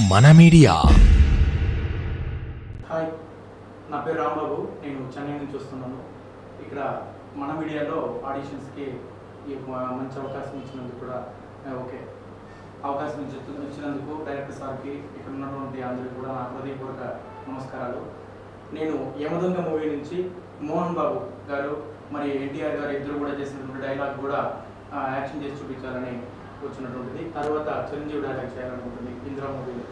మన media hi నా పేరు రాంబాబు నేను చెన్నై నుంచి వస్తున్నాను ఇక్కడ మన మీడియాలో ఆడిషన్స్కి ఈ మ- మంచి అవకాశం ఇచ్చినందుకు కూడా ఆ, ఓకే అవకాశం ఇచ్చి- ఇచ్చినందుకు డైరెక్టర్ సార్కి ఇక్కడ ఉన్నటువంటి అందరికీ కూడా నా హృదయపూర్వక నమస్కారాలు నేను యమదొంగ మూవీ నుంచి మోహన్ బాబు గారు మరి ఎన్టీఆర్ గారు ఇద్దరు కూడా చేసినటువంటి డైలాగ్ కూడా ఆ, యాక్షన్ చేసి చూపించాలని వచ్చినటువంటిది తర్వాత చిరంజీవి డైలాగ్ చేయాలని ఉంటుంది ఇందిరా మూవీలో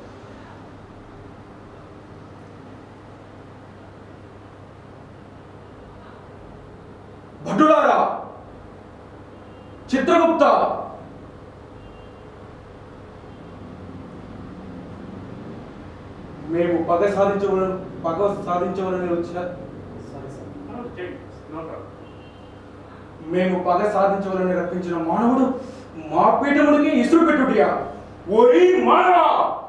భటులారా చిత్రగుప్త మేము పగ సాధించవలని పగ సాధించవలని వచ్చిన సారీ సార్ మేము పగ సాధించవలని రప్పించిన మానవుడు మా పీఠమునికి ఇసురు పెట్టుడియా ఓరి మానవా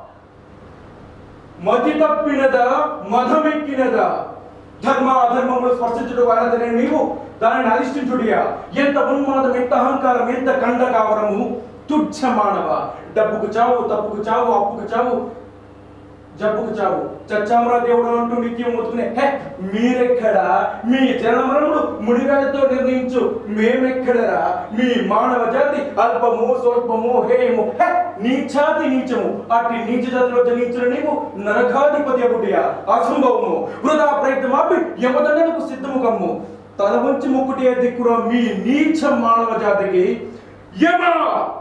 మతి తప్పినదా మధమెక్కినదా ధర్మ అధర్మములు స్పర్శించుడు వరదని నీవు దానిని అధిష్ఠించుడియా ఎంత ఉన్మాదం ఎంత అహంకారం ఎంత కండకావరము తుచ్చ మానవ డబ్బుకు చావు తప్పుకు చావు అప్పుకు చావు జబ్బుకు చావు చచ్చామరా దేవుడు అంటూ నిత్యం మొత్తుకునే హే మీరెక్కడా మీ చరణమరముడు ముడిగాడితో నిర్ణయించు మేమెక్కడరా మీ మానవ జాతి అల్పము స్వల్పము హేయము హే నీచాతి నీచము అట్టి నీచ జాతిలో జనించిన నీవు నరకాధిపతి అబుడియా అసంభవము వృధా ప్రయత్నమాపి యమదండనకు సిద్ధము కమ్ము తల వంచి ముక్కుటే దిక్కురా మీ నీచ మానవ జాతికి యమా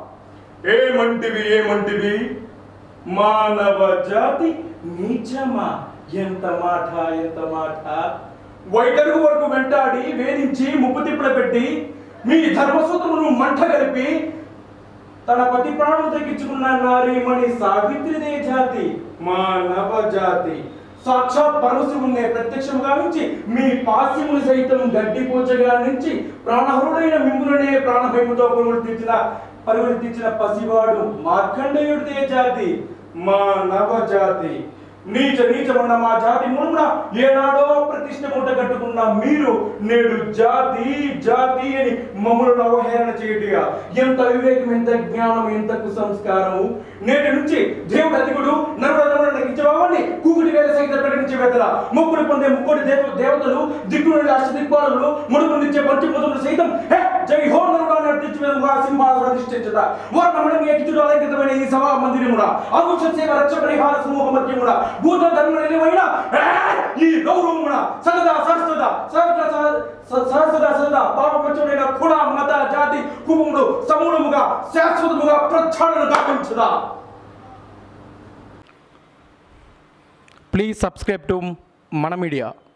ఏమంటివి ఏమంటివి మానవ జాతి నీచమా ఎంత మాట ఎంత మాట వైటరుగు వరకు వెంటాడి వేధించి ముప్పు తిప్పల పెట్టి మీ ధర్మసూత్రమును మంట కలిపి తన పతి ప్రాణం తగ్గించుకున్న నారీమణి సావిత్రిదే జాతి మానవ జాతి సాక్షాత్ పరమశివుణ్ణి ప్రత్యక్షం గావించి మీ పాస్యమును సైతం గడ్డిపోచగా నుంచి ప్రాణహరుడైన మిమ్ములనే ప్రాణభయముతో పరుగులు తీర్చిన పరుగులు తీర్చిన పసివాడు మార్కండేయుడిదే జాతి మానవ జాతి నీచ నీచమున్న మా జాతి మూలమున ఏనాడో ప్రతిష్ట మూట కట్టుకున్న మీరు నేడు జాతి జాతి అని మమ్మల్ని అవహేళన చేయటిగా ఎంత వివేకం ఎంత జ్ఞానం ఎంత కుసంస్కారము నేటి నుంచి దేవుడు అధికుడు నరుడు నగించేవాడిని కూకుటి వేల సైతం ప్రకటించే వేదల ముక్కుడు పొందే ముక్కుడి దేవ దేవతలు దిక్కు నుండి అష్ట దిక్పాలు ముడుపు నుంచే పంచభూతములు సైతం హే జై హో నరుడు అని అర్థించి విధంగా సింహాసనం అధిష్ఠించట వర్ణమణి ఎక్కిచుడు అలంకృతమైన ఈ సభా మందిరమున ఆకుష సేవ రక్ష పరిహార సమూహ మధ్యమున భూత ధర్మ నిలవైన ఈ గౌరవమున సరదా సరస్వత సరదా సరస్వత సరదా పాపపంచమైన కుల మత జాతి కుటుంబములు సమూలముగా శాశ్వతముగా ప్రక్షాళన గావించదా ప్లీజ్ సబ్స్క్రైబ్ టు మన మీడియా